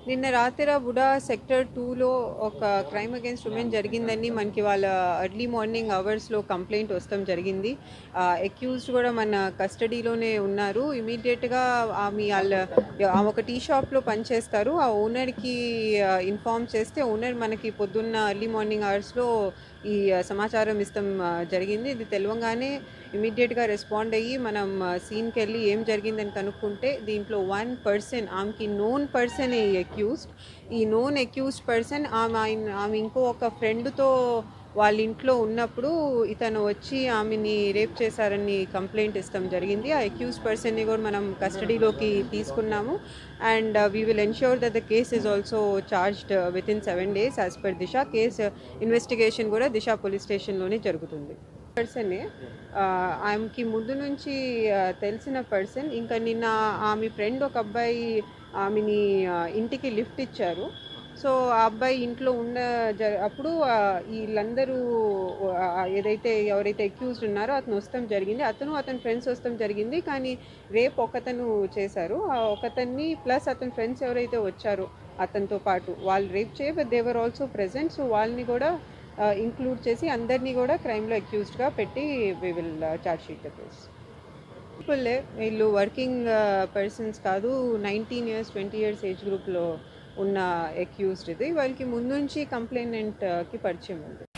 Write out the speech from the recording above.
నిన్న రాత్రి బుడా సెక్టర్ టూలో ఒక క్రైమ్ అగేన్స్ట్ ఉమెన్ జరిగిందని మనకి వాళ్ళ ఎర్లీ మార్నింగ్ అవర్స్లో కంప్లైంట్ వస్తాం జరిగింది అక్యూజ్డ్ కూడా మన కస్టడీలోనే ఉన్నారు ఇమీడియట్గా ఆమె వాళ్ళ ఆమె ఒక టీ షాప్లో పనిచేస్తారు ఆ ఓనర్కి ఇన్ఫామ్ చేస్తే ఓనర్ మనకి పొద్దున్న ఎర్లీ మార్నింగ్ అవర్స్లో ఈ సమాచారం ఇస్తాం జరిగింది ఇది తెలవంగానే ఇమీడియట్గా రెస్పాండ్ అయ్యి మనం సీన్కి వెళ్ళి ఏం జరిగిందని కనుక్కుంటే దీంట్లో వన్ పర్సన్ ఆమెకి నోన్ పర్సన్ ఈ అక్యూస్డ్ ఈ నోన్ అక్యూస్డ్ పర్సన్ ఆమె ఆయన ఆమె ఇంకో ఒక ఫ్రెండ్తో వాళ్ళ ఇంట్లో ఉన్నప్పుడు ఇతను వచ్చి ఆమెని రేప్ చేశారని కంప్లైంట్ ఇస్తాం జరిగింది ఆ అక్యూజ్ పర్సన్ని కూడా మనం కస్టడీలోకి తీసుకున్నాము and we will ensure that the case is also charged with in seven days as per Disha case investigation కూడా దిశ పోలీస్ స్టేషన్లోనే జరుగుతుంది పర్సనే ఆమెకి ముందు నుంచి తెలిసిన పర్సన్ ఇంకా నిన్న ఆమె ఫ్రెండ్ ఒక అబ్బాయి ఆమెని ఇంటికి లిఫ్ట్ ఇచ్చారు సో ఆ అబ్బాయి ఇంట్లో ఉన్న జ అప్పుడు వీళ్ళందరూ ఏదైతే ఎవరైతే అక్యూజ్డ్ ఉన్నారో అతను వస్తాం జరిగింది అతను అతని ఫ్రెండ్స్ వస్తాం జరిగింది కానీ రేపు ఒకతను చేశారు ఆ ఒకతన్ని ప్లస్ అతని ఫ్రెండ్స్ ఎవరైతే వచ్చారో అతనితో పాటు వాళ్ళు రేప్ చేయ దేవర్ ఆల్సో ప్రెజెంట్ సో వాళ్ళని కూడా ఇంక్లూడ్ చేసి అందరినీ కూడా క్రైమ్లో అక్యూజ్డ్గా పెట్టి we will charge sheet the case పీపుల్లే వీళ్ళు వర్కింగ్ పర్సన్స్ కాదు nineteen years twenty years age గ్రూప్లో ఉన్న అక్యూజ్డ్ ఇది వాళ్ళకి ముందు నుంచి కంప్లైనెంట్కి పరిచయం ఉంది